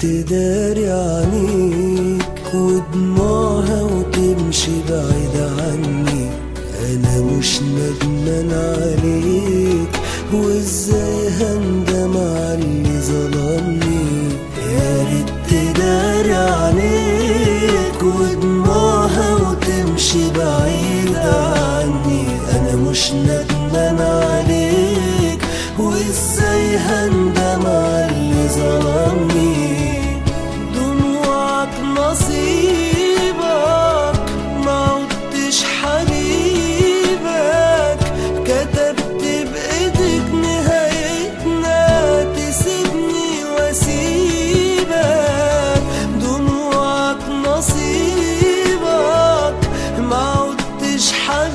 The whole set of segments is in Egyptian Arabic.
تداري عنيك ودموعها وتمشي بعيد عني انا مش ندمان عليك وازاي هندم على اللي ظلمني يا ريت تداري عنيك ودموعها وتمشي بعيد عني انا مش ندمان عليك وازاي هندم على اللي ظلمني دموعك نصيبك ما عدتش حبيبك كتبت بايدك نهايتنا تسيبني واسيبك دموعك نصيبك ما عدتش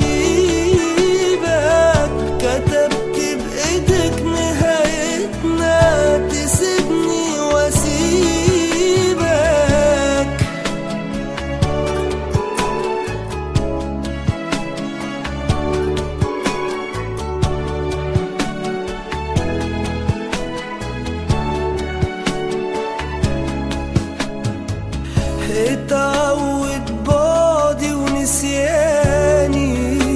حبيبك كتبت بايدك نهايتنا تسيبني واسيبك اتعود بعدي ونسياني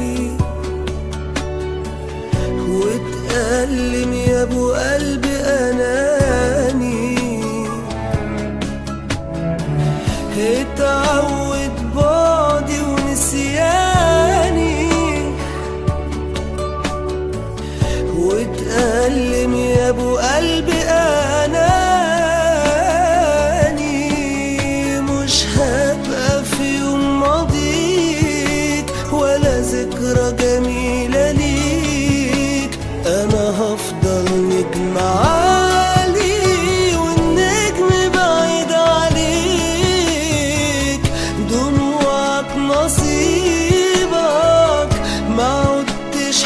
واتألم يا ابو قلبي اناني اتعود بعدي ونسياني واتألم يا ابو قلبي اناني مش هبقى في يوم ماضيك ولا ذكرى جميلة ليك انا هفضل نجم عالي والنجم بعيد عليك دموعك نصيبك ما عدتش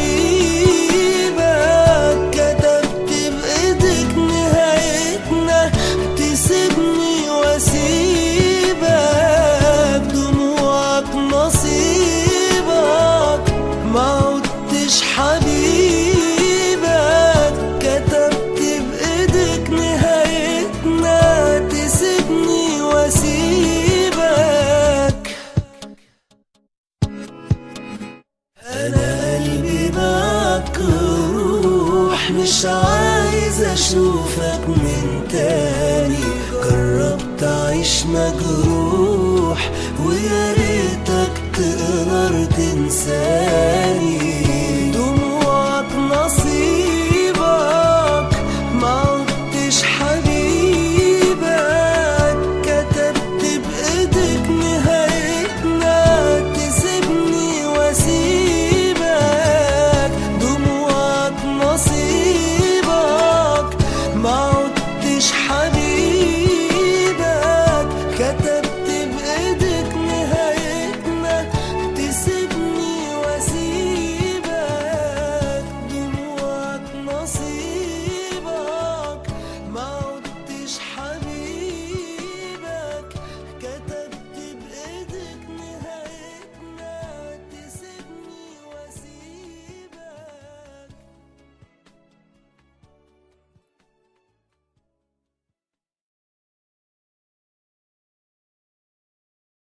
حبيبك كتبت بايدك نهايتنا تسيبني واسيبك دموعك نصيبك ما عدتش حبيبك كتبت بايدك نهايتنا تسيبني واسيبك انا قلبي معك روح مش عايز اشوفك من تاني جربت اعيش مجروح ويا ريتك تقدر تنساني